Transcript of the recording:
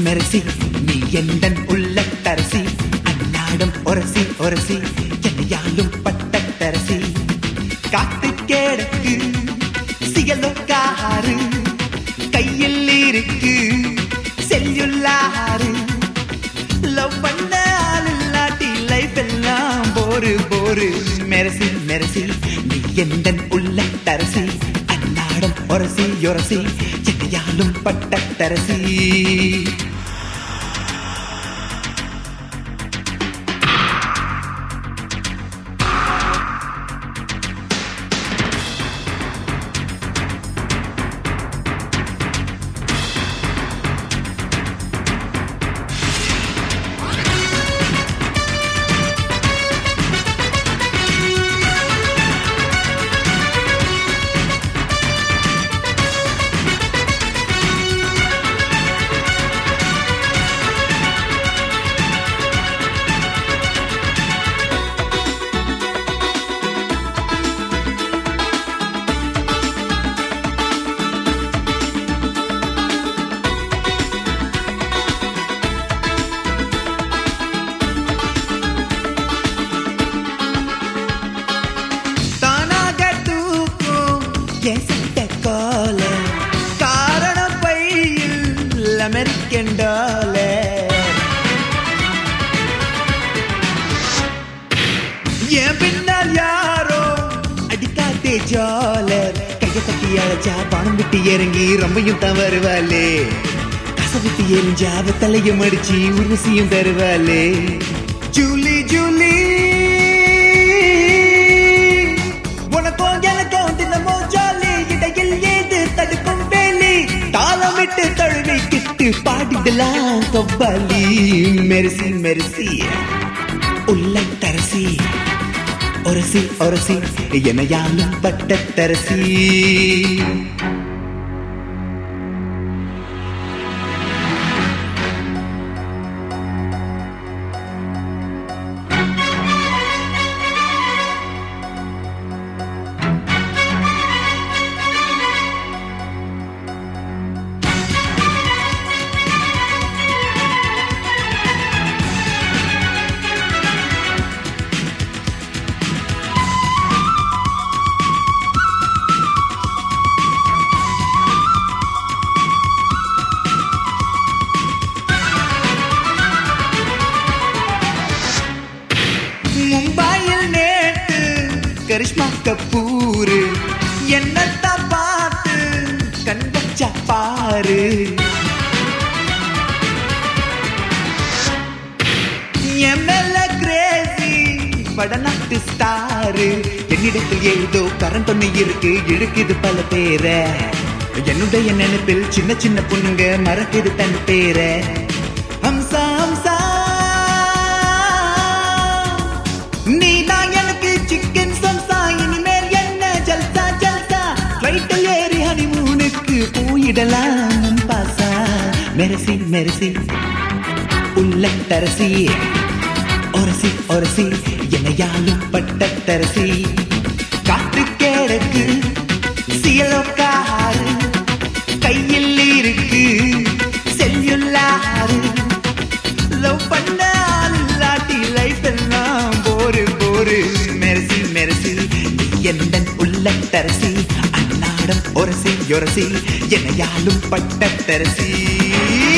மெரசி நீ எந்தன் உள்ளத்தரசி அன்னாடம் ஒரசி ஒரசி என்னையாலும் பட்டத்தரசி காத்து கேடக்கு சிகலோக்காரு கையில் இருக்கு செல்லுள்ளாரு லவ் பண்ண ஆள் இல்லாட்டி லைஃப் எல்லாம் போரு போரு மெரசி மெரசி நீ எந்தன் உள்ளத்தரசி அன்னாடம் ஒரசி ஒரசி என்னையாலும் பட்டத்தரசி தானாக தூக்கும் என் சட்ட கோல காரண பையில் அமெரிக்கன் டாலர் என் பின்னால் யாரோ அடிக்காதே ஜாலர் கைய தட்டி அழைச்சா பணம் விட்டு இறங்கி ரொம்பையும் தான் வருவாளே கச விட்டு எரிஞ்சா அவ தலையும் அடிச்சு உருசியும் தருவாளே ஜூலி ஜூலி உனக்கும் எனக்கும் தினமும் ஜாலி இடையில் ஏது தடுக்கும் வேலி தாளமிட்டு தழுவி கிட்டு பாடிடலாம் கவ்வாலி மெரிசி மெரிசி உள்ள தரசி ஒரசி ஒரசி எனையாலும் பட்ட தரசி மும்பையில் நேற்று கரிஷ்மா கபூர் என்னத்தான் பார்த்து கண் வச்சா பாரு எம்எல்ல கிரேசி வடநாட்டு ஸ்டாரு என்னிடத்தில் ஏதோ கரண்ட் ஒண்ணு இருக்கு இழுக்குது பல பேரை என்னுடைய நினைப்பில் சின்ன சின்ன பொண்ணுங்க மறக்குது தன் பேரை ஹம்சா ஹம்சா நீ தான் எனக்கு சிக்கன் சம்சா இனிமேல் என்ன ஜல்சா ஜல்சா ஃப்ளைட்டில் ஏறி ஹனிமூனுக்கு போயிடலாம் பாசா மெரசி மெரசி உள்ள தரசி ஒரசி ஒரசி என்னையாலும் பட்ட தரசி காத்து கேடக்கு சியலோக்காரு கையில் இருக்கு செல்லுள்ளாரு லவ் பண்ண ஆள் இல்லாட்டி லைஃப் எல்லாம் போரு போரு மெரசி மெரசி நீ எந்த உள்ள தரசி அன்னாடம் ஒரசி ஒரசி என்னையாலும் பட்ட தரசி